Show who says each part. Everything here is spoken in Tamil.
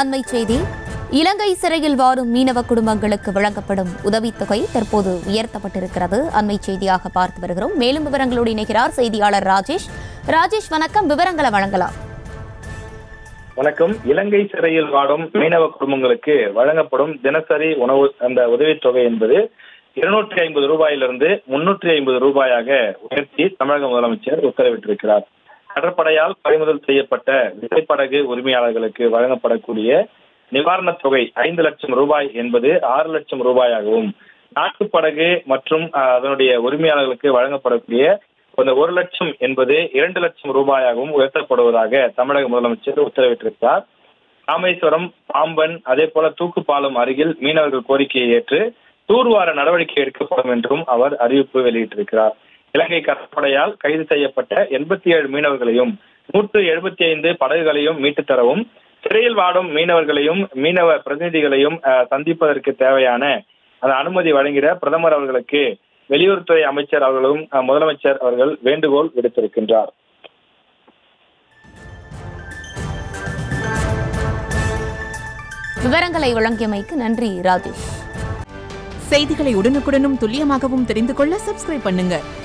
Speaker 1: அண்மை செய்தி இலங்கை சிறையில் வாரும் மீனவ குடும்பங்களுக்கு வழங்கப்படும் உதவித்தொகை தற்போது உயர்த்தப்பட்டிருக்கிறது அண்மை செய்தியாக பார்த்து வருகிறோம் மேலும் விவரங்களோடு இணைகிறார் செய்தியாளர் ராஜேஷ் ராஜேஷ் வணக்கம் விவரங்களை வழங்கலாம்
Speaker 2: வணக்கம் இலங்கை சிறையில் வாடும் மீனவ குடும்பங்களுக்கு வழங்கப்படும் தினசரி உணவு அந்த உதவித்தொகை என்பது இருநூற்றி ஐம்பது ரூபாயிலிருந்து முன்னூற்றி ஐம்பது ரூபாயாக உயர்த்தி தமிழக முதலமைச்சர் உத்தரவிட்டிருக்கிறார் கடற்படையால் பறிமுதல் செய்யப்பட்ட விசைப்படகு உரிமையாளர்களுக்கு வழங்கப்படக்கூடிய நிவாரணத் தொகை ஐந்து லட்சம் ரூபாய் என்பது ஆறு லட்சம் ரூபாயாகவும் நாட்டுப்படகு மற்றும் அஹ், அதனுடைய உரிமையாளர்களுக்கு வழங்கப்படக்கூடிய அந்த ஒரு லட்சம் என்பது இரண்டு லட்சம் ரூபாயாகவும் உயர்த்தப்படுவதாக தமிழக முதலமைச்சர் உத்தரவிட்டிருக்கிறார் ராமேஸ்வரம் பாம்பன் அதே போல தூக்குப்பாலம் அருகில் மீனவர்கள் கோரிக்கையை ஏற்று தூர்வார நடவடிக்கை எடுக்கப்படும் என்றும் அவர் அறிவிப்பு வெளியிட்டிருக்கிறார் இலங்கை கடற்படையால் கைது செய்யப்பட்ட எண்பத்தி ஏழு மீனவர்களையும் நூற்று எழுபத்தி ஐந்து படகுகளையும் மீட்டுத் தரவும் சிறையில் வாடும் மீனவர்களையும் மீனவ பிரதிநிதிகளையும் அஹ், சந்திப்பதற்கு தேவையான அந்த அனுமதி வழங்கிட பிரதமர் அவர்களுக்கு வெளியுறவுத்துறை அமைச்சர் அவர்களும் அஹ், முதலமைச்சர் அவர்கள் வேண்டுகோள் விடுத்திருக்கின்றார்
Speaker 1: விவரங்களை வழங்கியமைக்கு நன்றி ராஜேஷ்
Speaker 3: செய்திகளை உடனுக்குடனும் துல்லியமாகவும் தெரிந்து கொள்ள சப்ஸ்கிரைப் பண்ணுங்க